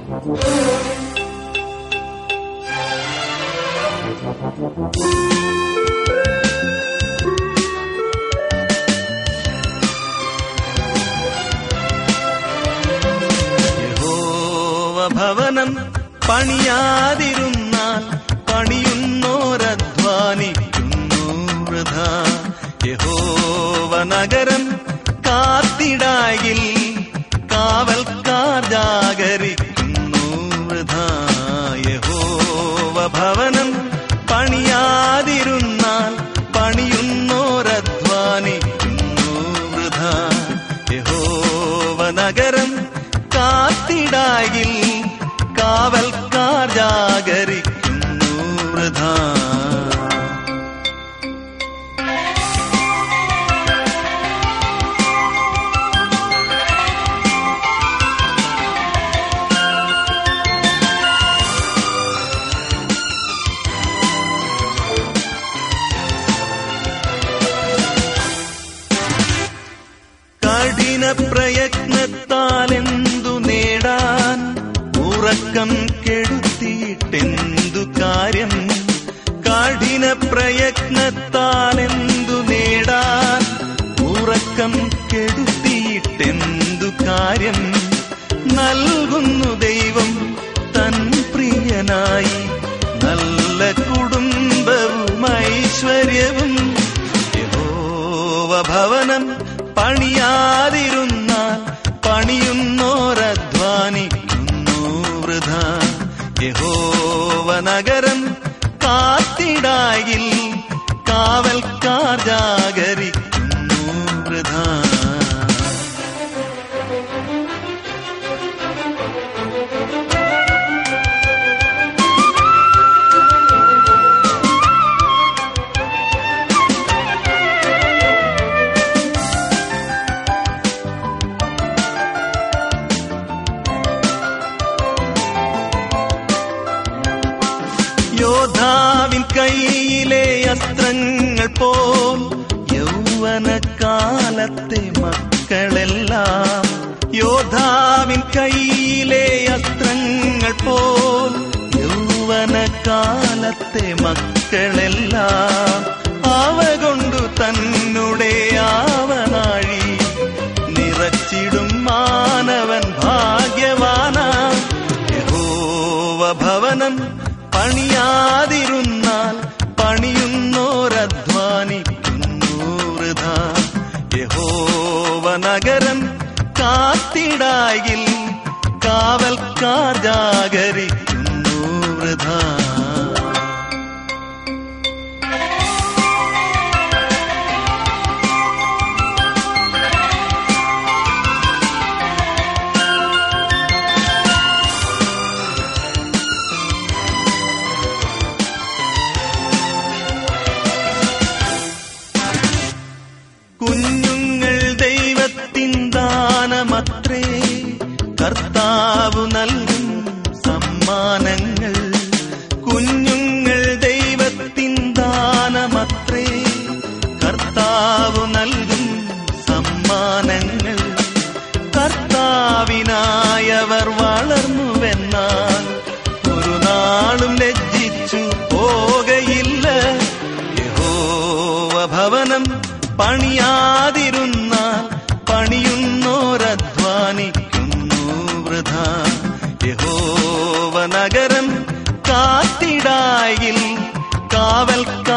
യഹോവ ഭവനം പണിയാതിരുന്നാൽ പണിയുന്നോരധ്വാനിക്കുന്നു വൃഥ യഹോവ നഗരം കാത്തിടായിൽ കാവൽക്കാർ ജാഗരിക്കുന്നു വൃഥ യഹോവ ഭവനം പണിയാതിരുന്നാൽ പണിയുന്നോരധ്വാനിക്കുന്നു വൃഥ യഹോവ നഗരം കാത്തിടായിൽ കാവൽക്കാർ ജാഗരിക്കുന്നു വൃഥ കഠിന പ്രയത്നത്താൽ എന്തു നേടാൻ ഉറക്കം കെടുത്തിയിട്ടെന്തു കാര്യം കഠിന പ്രയത്നത്താൽ എന്തു നേടാൻ ഉറക്കം കെടുത്തിയിട്ടെന്തു കാര്യം നൽകുന്നു ദൈവം തൻ പ്രിയനായി നല്ല കുടുംബവും ഐശ്വര്യവും യഹോവ ഭവനം പണിയാതിരുന്നാൽ പണിയുന്നോരധ്വാനിക്കുന്നു വൃഥ യഹോവ നഗരം കാത്തിടായിൽ കാവൽക്കാർ ജാഗരിക്കുന്നു വൃഥ യോദ്ധാവിൻ കയ്യിലെ അസ്ത്രങ്ങൾ പോൽ യൗവനകാലത്തെ മക്കളെല്ലാം യോദ്ധാവിൻ കയ്യിലെ അസ്ത്രങ്ങൾ പോൽ യൗവനകാലത്തെ മക്കളെല്ലാം അവ കൊണ്ടു തന്നുടെ ആവനാഴി നിറച്ചിടും മാനവൻ ഭാഗ്യവാന യഹോവ ഭവനം പണിയാതിരുന്നാൽ പണിയുന്നോരധ്വാനിക്കുന്നു വൃഥ യഹോവ നഗരം കാത്തിടായിൽ കാവൽക്കാർ ജാഗരിക്കുന്നു വൃഥ കുഞ്ഞുങ്ങൾ ദൈവത്തിൻ ദാനമത്രേ കർത്താവ് നൽകും സമ്മാനങ്ങൾ കുഞ്ഞുങ്ങൾ ദൈവത്തിൻ ദാനമത്രേ കർത്താവ് നൽകും സമ്മാനങ്ങൾ കർത്താവിനായവർ വളർന്നുവെന്നാൽ ഒരു നാളും ലജ്ജിച്ചു പോകയില്ല യഹോവ ഭവനം പണിയാതിരുന്നാൽ പണിയുന്നോരധ്വാനിക്കുന്നു വൃഥ യഹോവ നഗരം കാത്തിടായിൽ കാവൽക്കാർ